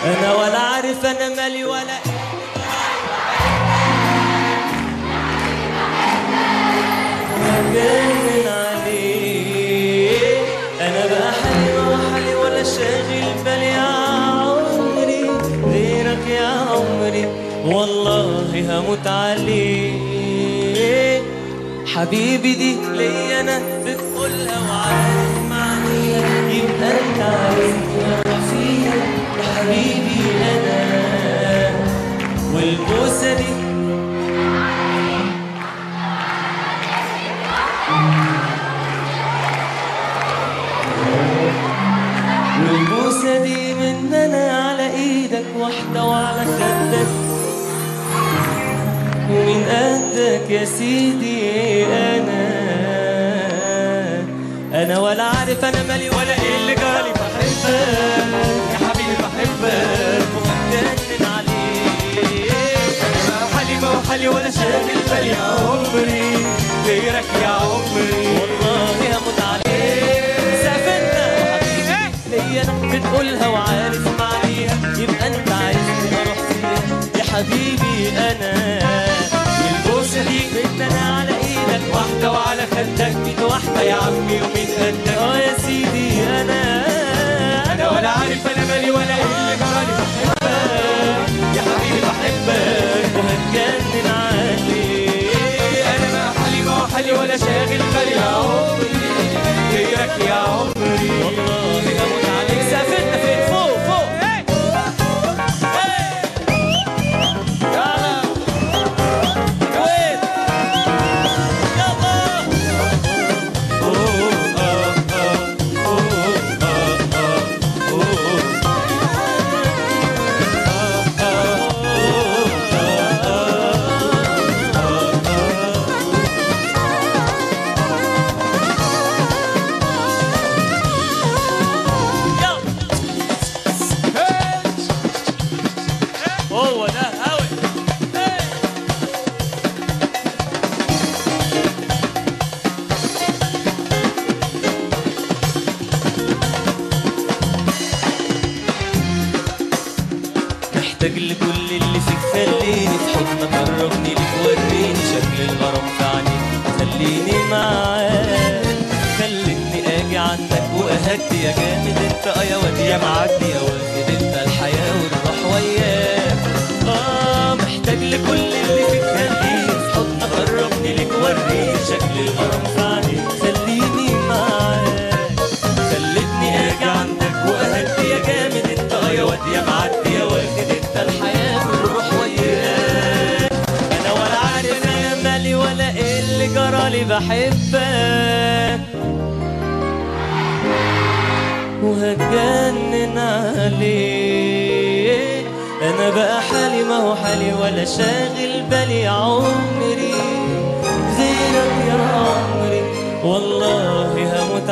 انا ولا عارف انا مالي ولا مجنن عليه انا بقى حالي وحالي ولا شاغل بالي يا عمري غيرك يا عمري والله هموت عليه حبيبي دي ليا انا بتقولها وعارف معنيها يبقى انت عايزني اروح فيها يا حبيبي انا والبوسه دي والبوسة دي مننا على ايدك واحدة وعلى خدك ومن قدك يا سيدي انا انا ولا عارف انا مالي ولا ايه اللي جالي بحبك يا حبيبي بحبك ومجنن عليك ما حالي ما حالي ولا شاغل بالي يا عمري غيرك يا عمري والله هموت عليك سافرنا حبيبي ليا انا بتقولها وعارف معنيها يبقى انت عايزني اروح فيها يا حبيبي انا البوسه دي مننا على ايدك واحده وعلى خدك ميت واحده يا عمي ومين قدك اه يا سيدي انا انا ولا عارف انا مالي ولا ايه اللي جرالي بحبك يا حبيبي بحبك وهتجنن عليك انا ما حالي ما حالي ولا شاغل بالي يا عمري غيرك يا عمري والله هموت عليك سافرنا فين فوق فوق يلا وين يلا هو ده هوي محتاج لكل اللي فيك خليني في حضنك قربني ليك وريني شكل الغرام في عينيك خليني معاك خلتني اجي عندك واهدي يا جامد انت اه يا واد يا معدي يا واخد انت الحياه والروح وياك اه محتاج لكل اللي فيك خليني في حضنك قربني ليك وريني شكل الغرام في عينيك خليني معاك خلتني اجي عندك واهدي يا جامد انت اه يا واد يا معدي يا واخد انت الحياه والروح وياك انا ولا عارف انا مالي ولا ايه اللي جرالي بحبك وهتجنن عليك انا بقى حالي ما هو حالي ولا شاغل بالي يا عمري غيرك يا عمري والله هموت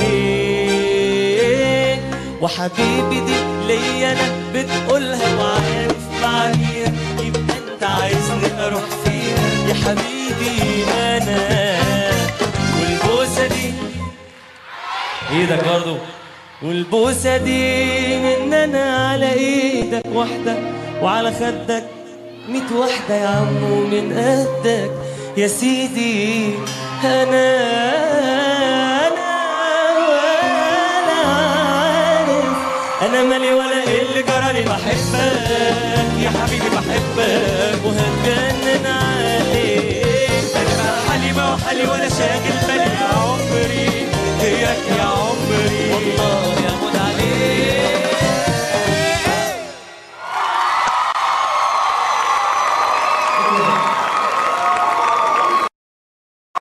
عليك وحبيبي دي ليا انا بتقولها وعارف معنيها يبقى انت عايزني اروح فيها يا حبيبي انا والبوسه دي ايدك برضو والبوسة دي مننا على ايدك واحدة وعلى خدك ميت واحدة يا عم ومن قدك يا سيدي انا انا ولا عارف انا مالي ولا ايه اللي جرالي بحبك يا حبيبي بحبك وهتجنن